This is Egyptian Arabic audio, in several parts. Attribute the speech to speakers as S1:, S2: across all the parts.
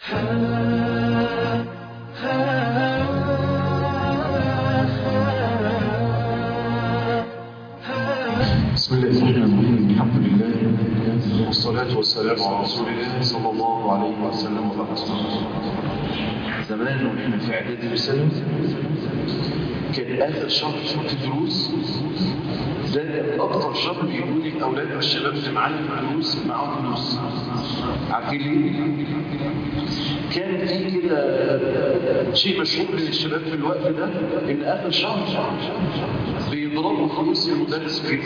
S1: بسم الله الرحمن الرحيم الحمد لله والصلاة والسلام على رسول الله صلى الله عليه وسلم وبعد زمان واحنا في اعدادي وسنة كان اخر شهر في الدروس ده كان اكتر شهر بيقولوا لي الاولاد والشباب اللي معانا في الدروس معاهم فلوس عارفين ليه؟ كان في كده شيء مشهور للشباب في الوقت ده ان اخر شهر بيضربوا فلوس المدرس في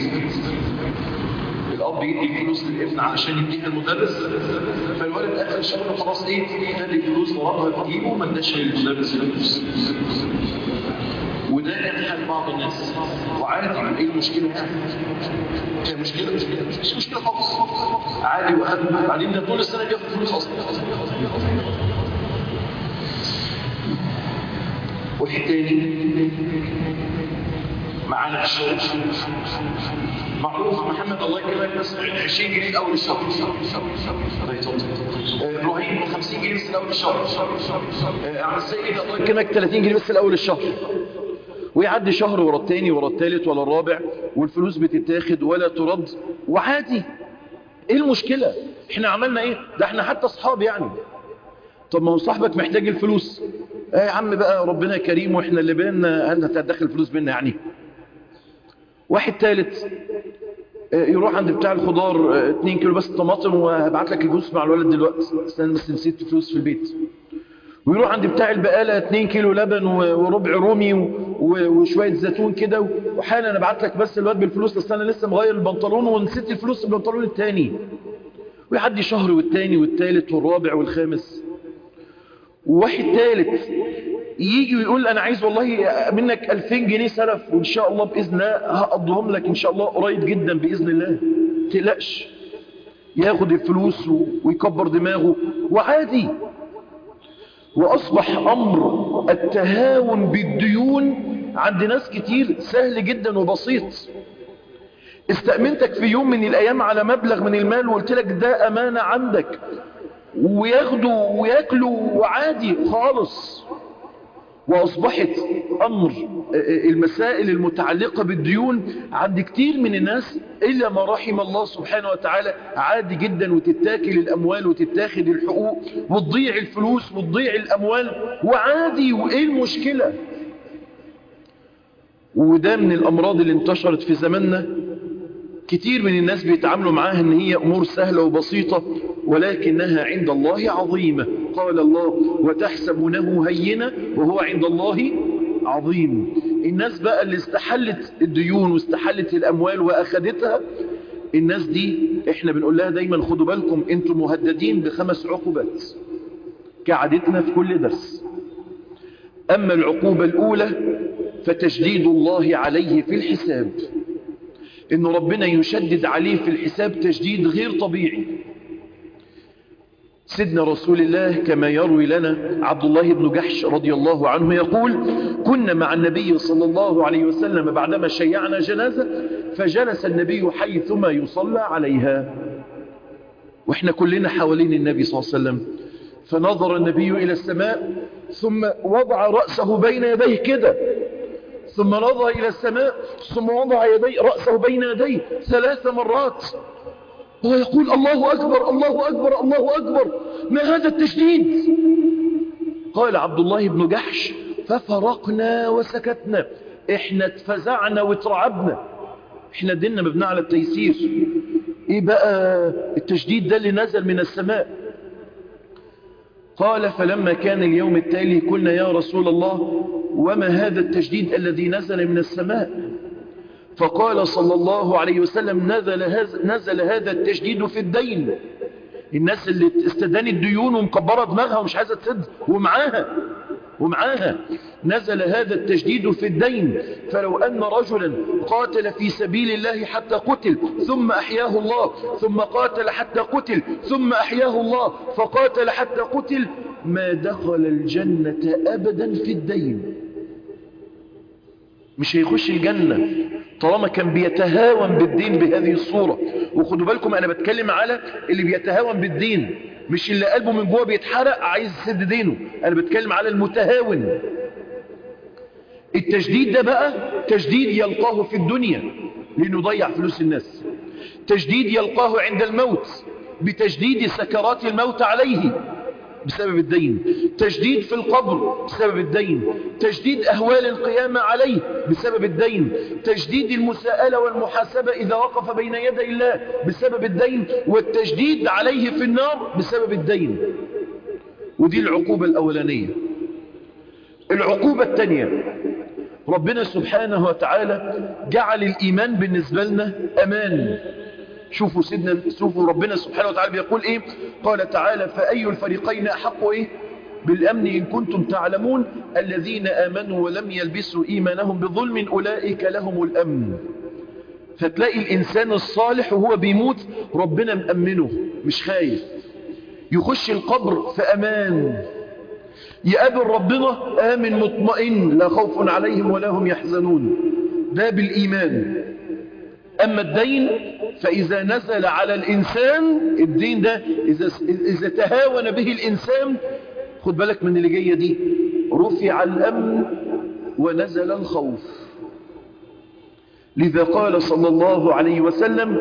S1: الاب يدي فلوس للابن علشان يديها المدرس فالولد اخر الشهر خلاص ايه خد فلوس ضربها في جيبه ما اداش للمدرس الفلوس وده كان حال بعض الناس وعادي ايه المشكله يعني هي مشكله مشكله مش مشكله خالص عادي واهم بعدين ده طول السنه بياخد فلوس اصلا واحد تاني معانا في الشغل معروف محمد الله يكرمك بس 20 جنيه اول الشهر ابراهيم 50 جنيه بس الاول الشهر عم السيد الله يكرمك 30 جنيه بس الاول الشهر ويعدي شهر ورا التاني ورا التالت ولا الرابع والفلوس بتتاخد ولا ترد وعادي ايه المشكلة احنا عملنا ايه ده احنا حتى اصحاب يعني طب ما هو صاحبك محتاج الفلوس ايه يا عم بقى ربنا كريم واحنا اللي بينا انت هتدخل الفلوس بينا يعني واحد ثالث يروح عند بتاع الخضار 2 كيلو بس طماطم وهبعت لك الفلوس مع الولد دلوقتي استنى بس نسيت فلوس في البيت ويروح عند بتاع البقالة 2 كيلو لبن وربع رومي وشوية زيتون كده وحالا انا ابعت لك بس الواد بالفلوس بس انا لسه مغير البنطلون ونسيت الفلوس في البنطلون الثاني ويعدي شهر والثاني والثالث والرابع والخامس وواحد ثالث يجي ويقول انا عايز والله منك 2000 جنيه سلف وان شاء الله باذن الله هقضيهم لك ان شاء الله قريب جدا باذن الله تقلقش ياخد الفلوس ويكبر دماغه وعادي واصبح امر التهاون بالديون عند ناس كتير سهل جدا وبسيط استأمنتك في يوم من الايام على مبلغ من المال وقلت لك ده امانة عندك وياخدوا وياكلوا وعادي خالص وأصبحت أمر المسائل المتعلقة بالديون عند كتير من الناس إلا ما رحم الله سبحانه وتعالى عادي جدا وتتاكل الأموال وتتاخد الحقوق وتضيع الفلوس وتضيع الأموال وعادي وإيه المشكلة وده من الأمراض اللي انتشرت في زماننا كتير من الناس بيتعاملوا معاها ان هي امور سهلة وبسيطة ولكنها عند الله عظيمة قال الله وتحسبونه هينة وهو عند الله عظيم الناس بقى اللي استحلت الديون واستحلت الاموال واخدتها الناس دي احنا بنقول لها دايما خدوا بالكم انتم مهددين بخمس عقوبات كعادتنا في كل درس اما العقوبة الاولى فتشديد الله عليه في الحساب ان ربنا يشدد عليه في الحساب تشديد غير طبيعي سيدنا رسول الله كما يروي لنا عبد الله بن جحش رضي الله عنه يقول كنا مع النبي صلى الله عليه وسلم بعدما شيعنا جنازة فجلس النبي حيثما يصلى عليها واحنا كلنا حوالين النبي صلى الله عليه وسلم فنظر النبي إلى السماء ثم وضع رأسه بين يديه كده ثم نظر إلى السماء ثم وضع يدي رأسه بين يديه ثلاث مرات وهو يقول الله أكبر الله أكبر الله أكبر ما هذا التشديد قال عبد الله بن جحش ففرقنا وسكتنا احنا اتفزعنا واترعبنا احنا ديننا مبنى على التيسير ايه بقى التشديد ده اللي نزل من السماء قال فلما كان اليوم التالي قلنا يا رسول الله وما هذا التجديد الذي نزل من السماء فقال صلى الله عليه وسلم نزل هذا, نزل هذا التجديد في الدين الناس اللي استدانت ديون ومكبرة دماغها ومش عايزة تسد ومعاها ومعاها نزل هذا التجديد في الدين فلو أن رجلا قاتل في سبيل الله حتى قتل ثم أحياه الله ثم قاتل حتى قتل ثم أحياه الله فقاتل حتى قتل ما دخل الجنة أبدا في الدين مش هيخش الجنة طالما كان بيتهاون بالدين بهذه الصورة وخدوا بالكم أنا بتكلم على اللي بيتهاون بالدين مش اللي قلبه من جوه بيتحرق عايز يسد دينه انا بتكلم على المتهاون التجديد ده بقى تجديد يلقاه في الدنيا لانه ضيع فلوس الناس تجديد يلقاه عند الموت بتجديد سكرات الموت عليه بسبب الدين تجديد في القبر بسبب الدين تجديد أهوال القيامة عليه بسبب الدين تجديد المساءلة والمحاسبة إذا وقف بين يدي الله بسبب الدين والتجديد عليه في النار بسبب الدين ودي العقوبة الأولانية العقوبة الثانية ربنا سبحانه وتعالى جعل الإيمان بالنسبة لنا أمان شوفوا سيدنا شوفوا ربنا سبحانه وتعالى بيقول ايه قال تعالى فأي الفريقين أحق ايه بالأمن إن كنتم تعلمون الذين آمنوا ولم يلبسوا إيمانهم بظلم أولئك لهم الأمن فتلاقي الإنسان الصالح وهو بيموت ربنا مأمنه مش خايف يخش القبر في أمان يقابل ربنا آمن مطمئن لا خوف عليهم ولا هم يحزنون ده بالإيمان أما الدين فإذا نزل على الإنسان الدين ده إذا, إذا تهاون به الإنسان خد بالك من اللي جاية دي رفع الأمن ونزل الخوف لذا قال صلى الله عليه وسلم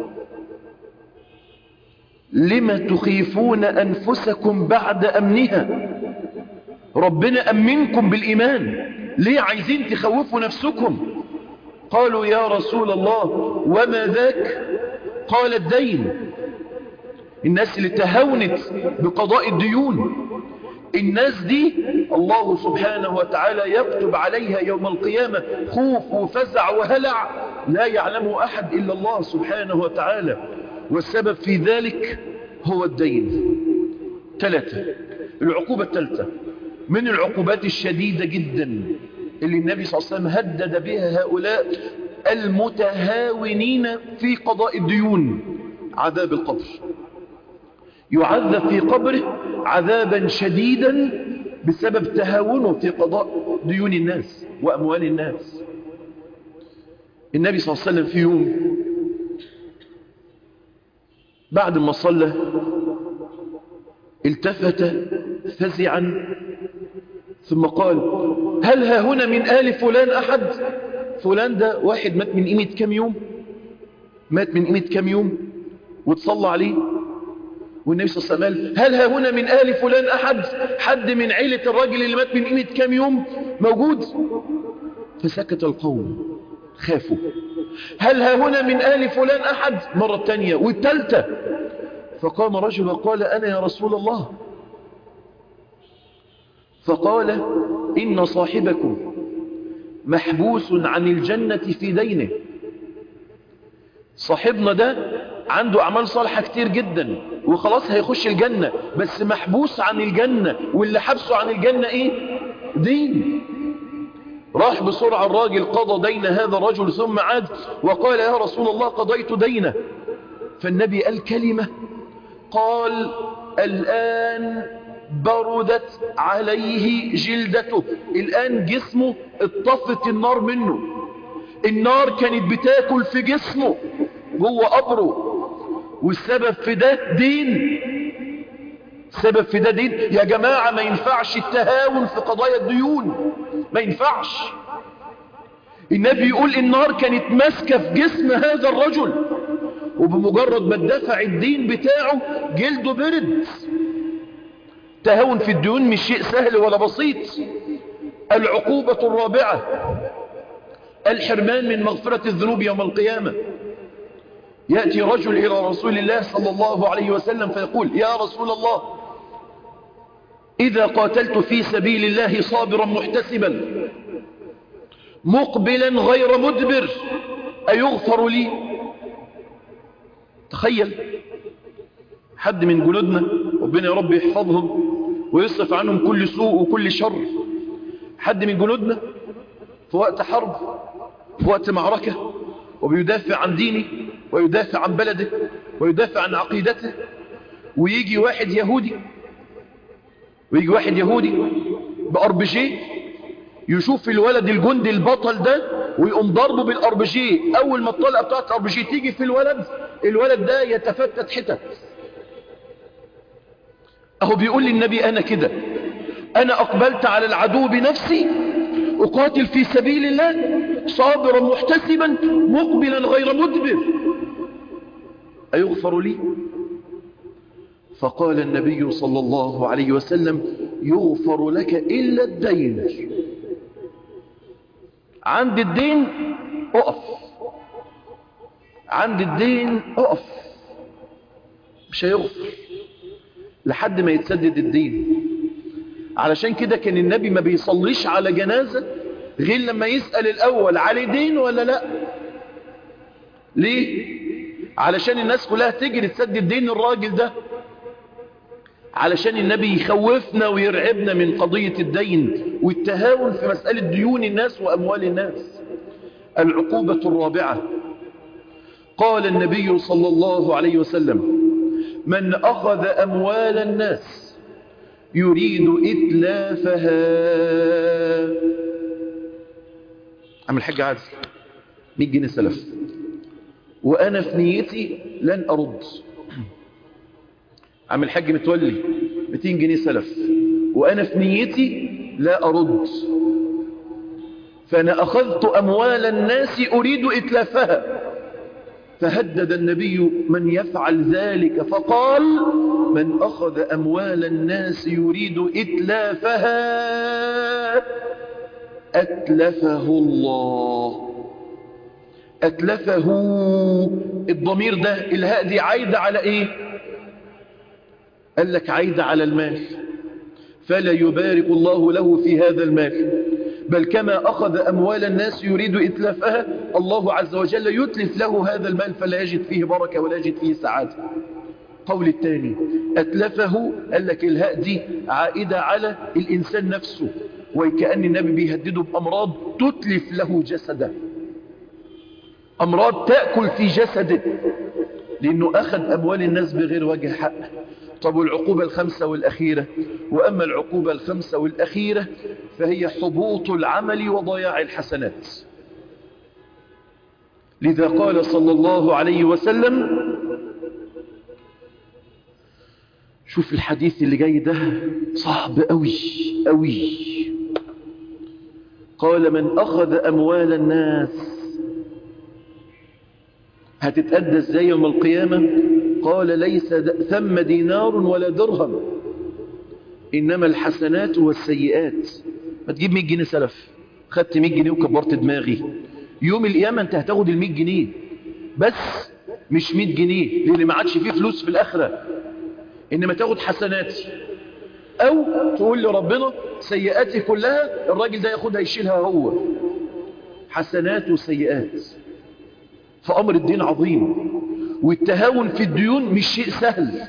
S1: لم تخيفون أنفسكم بعد أمنها ربنا أمنكم بالإيمان ليه عايزين تخوفوا نفسكم قالوا يا رسول الله وما ذاك قال الدين الناس اللي تهاونت بقضاء الديون الناس دي الله سبحانه وتعالى يكتب عليها يوم القيامة خوف وفزع وهلع لا يعلمه أحد إلا الله سبحانه وتعالى والسبب في ذلك هو الدين ثلاثة العقوبة الثالثة من العقوبات الشديدة جدا اللي النبي صلى الله عليه وسلم هدد بها هؤلاء المتهاونين في قضاء الديون عذاب القبر يعذب في قبره عذابا شديدا بسبب تهاونه في قضاء ديون الناس وأموال الناس النبي صلى الله عليه وسلم في يوم بعد ما صلى التفت فزعا ثم قال هل ها هنا من آل فلان أحد فلان ده واحد مات من قيمة كام يوم مات من قيمة كام يوم وتصلى عليه والنبي صلى الله عليه وسلم هل ها هنا من آل فلان أحد حد من عيلة الراجل اللي مات من قيمة كام يوم موجود فسكت القوم خافوا هل ها هنا من آل فلان أحد مرة تانية والتالتة فقام رجل وقال أنا يا رسول الله فقال إن صاحبكم محبوس عن الجنة في دينه صاحبنا ده عنده أعمال صالحة كتير جدا وخلاص هيخش الجنة بس محبوس عن الجنة واللي حبسه عن الجنة إيه دين راح بسرعة الراجل قضى دين هذا الرجل ثم عاد وقال يا رسول الله قضيت دينه فالنبي قال كلمة قال الآن بردت عليه جلدته الآن جسمه اطفت النار منه النار كانت بتاكل في جسمه جوه قبره والسبب في ده دين السبب في ده دين يا جماعة ما ينفعش التهاون في قضايا الديون ما ينفعش النبي يقول النار كانت ماسكة في جسم هذا الرجل وبمجرد ما اتدفع الدين بتاعه جلده برد التهاون في الديون مش شيء سهل ولا بسيط العقوبة الرابعة الحرمان من مغفرة الذنوب يوم القيامة يأتي رجل إلى رسول الله صلى الله عليه وسلم فيقول يا رسول الله إذا قاتلت في سبيل الله صابرا محتسبا مقبلا غير مدبر أيغفر لي تخيل حد من جلودنا ربنا يا رب يحفظهم ويصرف عنهم كل سوء وكل شر حد من جلودنا في وقت حرب في وقت معركة وبيدافع عن دينه ويدافع عن بلده ويدافع عن عقيدته ويجي واحد يهودي ويجي واحد يهودي بأربجي يشوف الولد الجندي البطل ده ويقوم ضربه بالأربجي أول ما الطلقة بتاعت الأربجي تيجي في الولد الولد ده يتفتت حتت أهو بيقول للنبي أنا كده أنا أقبلت على العدو بنفسي أقاتل في سبيل الله صابرا محتسبا مقبلا غير مدبر أيغفر لي فقال النبي صلى الله عليه وسلم يغفر لك إلا الدين عند الدين أقف عند الدين أقف مش هيغفر لحد ما يتسدد الدين علشان كده كان النبي ما بيصليش على جنازة غير لما يسأل الأول على دين ولا لا ليه علشان الناس كلها تجري تسدد دين الراجل ده علشان النبي يخوفنا ويرعبنا من قضية الدين والتهاون في مسألة ديون الناس وأموال الناس العقوبة الرابعة قال النبي صلى الله عليه وسلم من أخذ أموال الناس يريد إتلافها عم الحاج عادل 100 جنيه سلف وأنا في نيتي لن أرد عم الحاج متولي 200 جنيه سلف وأنا في نيتي لا أرد فأنا أخذت أموال الناس أريد إتلافها فهدد النبي من يفعل ذلك فقال من أخذ أموال الناس يريد إتلافها أتلفه الله أتلفه الضمير ده الهاء دي عايدة على إيه قال لك عايدة على المال فلا يبارك الله له في هذا المال بل كما أخذ أموال الناس يريد إتلافها الله عز وجل يتلف له هذا المال فلا يجد فيه بركة ولا يجد فيه سعادة قول الثاني أتلفه قال لك الهاء دي عائدة على الإنسان نفسه وكأن النبي بيهدده بأمراض تتلف له جسده أمراض تأكل في جسده لأنه أخذ أموال الناس بغير وجه حق طب والعقوبة الخمسة والأخيرة وأما العقوبة الخمسة والأخيرة فهي حبوط العمل وضياع الحسنات لذا قال صلى الله عليه وسلم شوف الحديث اللي جاي ده صعب قوي قوي قال من أخذ أموال الناس هتتأدى ازاي يوم القيامة قال ليس ثم دينار ولا درهم إنما الحسنات والسيئات ما تجيب 100 جنيه سلف خدت 100 جنيه وكبرت دماغي يوم القيامة انت هتاخد ال 100 جنيه بس مش 100 جنيه لان ما عادش فيه فلوس في الآخرة إنما تاخد حسناتي أو تقول لربنا سيئاتي كلها الراجل ده ياخدها يشيلها هو حسنات وسيئات فأمر الدين عظيم والتهاون في الديون مش شيء سهل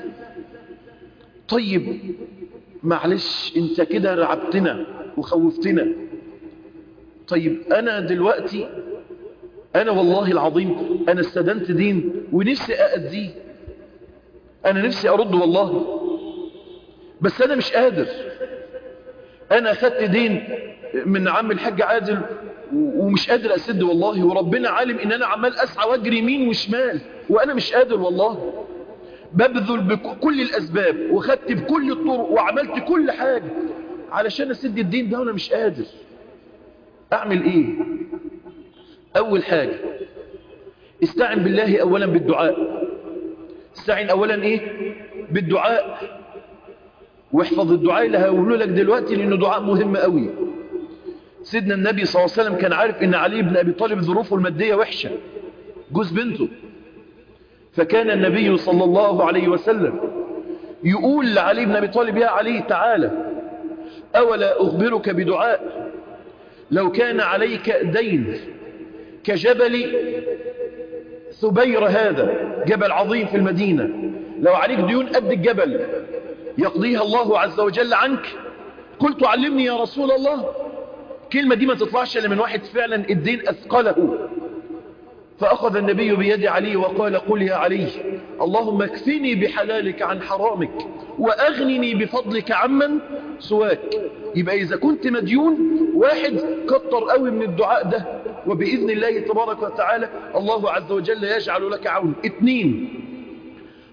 S1: طيب معلش انت كده رعبتنا وخوفتنا طيب انا دلوقتي انا والله العظيم انا استدنت دين ونفسي اأديه انا نفسي ارد والله بس انا مش قادر انا خدت دين من عم الحاج عادل ومش قادر اسد والله وربنا عالم ان انا عمال اسعى واجري يمين وشمال وانا مش قادر والله ببذل بكل الاسباب وخدت بكل الطرق وعملت كل حاجة علشان اسد الدين ده وانا مش قادر اعمل ايه اول حاجة استعن بالله اولا بالدعاء استعن اولا ايه بالدعاء واحفظ الدعاء اللي هقوله لك دلوقتي لانه دعاء مهم قوي سيدنا النبي صلى الله عليه وسلم كان عارف ان علي بن ابي طالب ظروفه الماديه وحشه جوز بنته فكان النبي صلى الله عليه وسلم يقول لعلي بن ابي طالب يا علي تعالى اولا اخبرك بدعاء لو كان عليك دين كجبل ثبير هذا جبل عظيم في المدينه لو عليك ديون قد الجبل يقضيها الله عز وجل عنك قلت علمني يا رسول الله كلمة دي ما تطلعش إلا من واحد فعلا الدين أثقله فأخذ النبي بيد علي وقال قل يا علي اللهم اكفني بحلالك عن حرامك وأغنني بفضلك عمن سواك يبقى إذا كنت مديون واحد كتر قوي من الدعاء ده وبإذن الله تبارك وتعالى الله عز وجل يجعل لك عون اتنين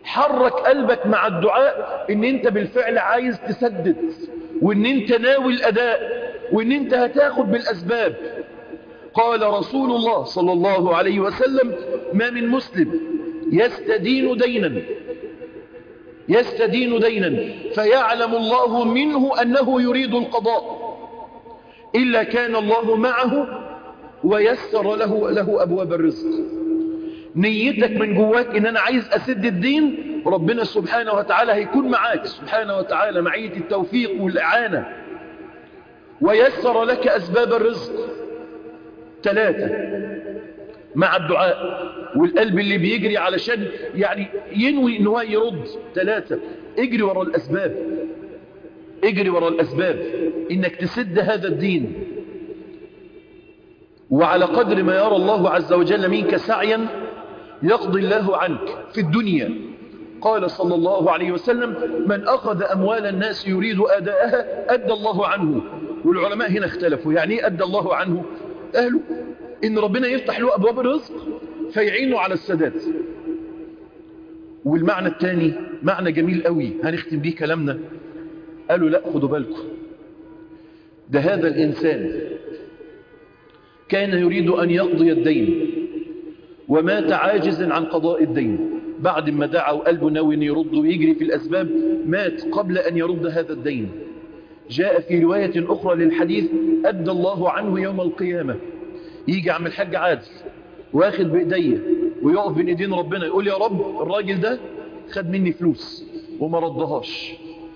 S1: حرك قلبك مع الدعاء ان انت بالفعل عايز تسدد وان انت ناوي الاداء وان انت هتاخد بالاسباب قال رسول الله صلى الله عليه وسلم ما من مسلم يستدين دينا يستدين دينا فيعلم الله منه أنه يريد القضاء إلا كان الله معه ويسر له, له أبواب الرزق نيتك من جواك إن أنا عايز أسد الدين ربنا سبحانه وتعالى هيكون معاك سبحانه وتعالى معية التوفيق والإعانة ويسر لك أسباب الرزق ثلاثة مع الدعاء والقلب اللي بيجري علشان يعني ينوي ان هو يرد ثلاثة اجري ورا الأسباب اجري ورا الأسباب انك تسد هذا الدين وعلى قدر ما يرى الله عز وجل منك سعيا يقضي الله عنك في الدنيا قال صلى الله عليه وسلم من أخذ أموال الناس يريد أداءها أدى الله عنه والعلماء هنا اختلفوا يعني ايه أدى الله عنه قالوا إن ربنا يفتح له أبواب الرزق فيعينه على السداد والمعنى الثاني معنى جميل قوي هنختم بيه كلامنا قالوا لا خدوا بالكم ده هذا الإنسان كان يريد أن يقضي الدين ومات عاجزا عن قضاء الدين بعد ما دعا وقلبه ناوي أن يرد ويجري في الأسباب مات قبل أن يرد هذا الدين جاء في رواية أخرى للحديث أدى الله عنه يوم القيامة يجي عم الحاج عادل واخد بإيديه ويقف بين ايدين ربنا يقول يا رب الراجل ده خد مني فلوس وما ردهاش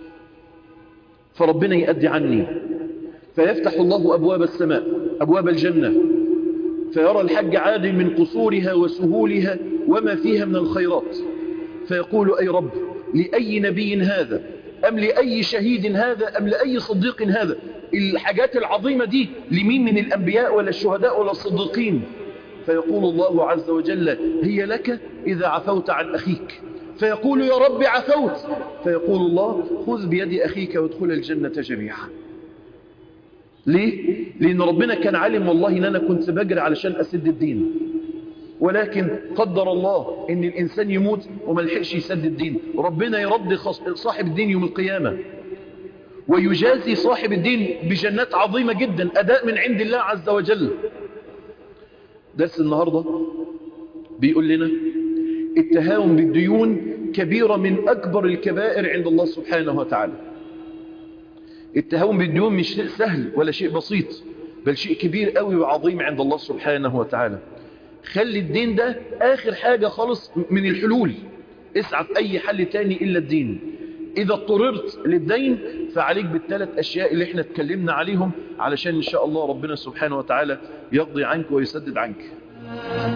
S1: فربنا يأدي عني فيفتح الله أبواب السماء أبواب الجنة فيرى الحج عادل من قصورها وسهولها وما فيها من الخيرات فيقول أي رب لأي نبي هذا أم لأي شهيد هذا أم لأي صديق هذا الحاجات العظيمة دي لمين من الأنبياء ولا الشهداء ولا الصديقين فيقول الله عز وجل هي لك إذا عفوت عن أخيك فيقول يا رب عفوت فيقول الله خذ بيد أخيك وادخل الجنة جميعا ليه؟ لأن ربنا كان علم والله أن أنا كنت بجري علشان أسد الدين ولكن قدر الله أن الإنسان يموت وما لحقش يسد الدين ربنا يرد صاحب الدين يوم القيامة ويجازي صاحب الدين بجنات عظيمة جدا أداء من عند الله عز وجل درس النهاردة بيقول لنا التهاون بالديون كبيرة من أكبر الكبائر عند الله سبحانه وتعالى التهاون بالديون مش شيء سهل ولا شيء بسيط بل شيء كبير قوي وعظيم عند الله سبحانه وتعالى خلي الدين ده آخر حاجة خالص من الحلول اسعى في أي حل تاني إلا الدين إذا اضطررت للدين فعليك بالثلاث أشياء اللي احنا اتكلمنا عليهم علشان إن شاء الله ربنا سبحانه وتعالى يقضي عنك ويسدد عنك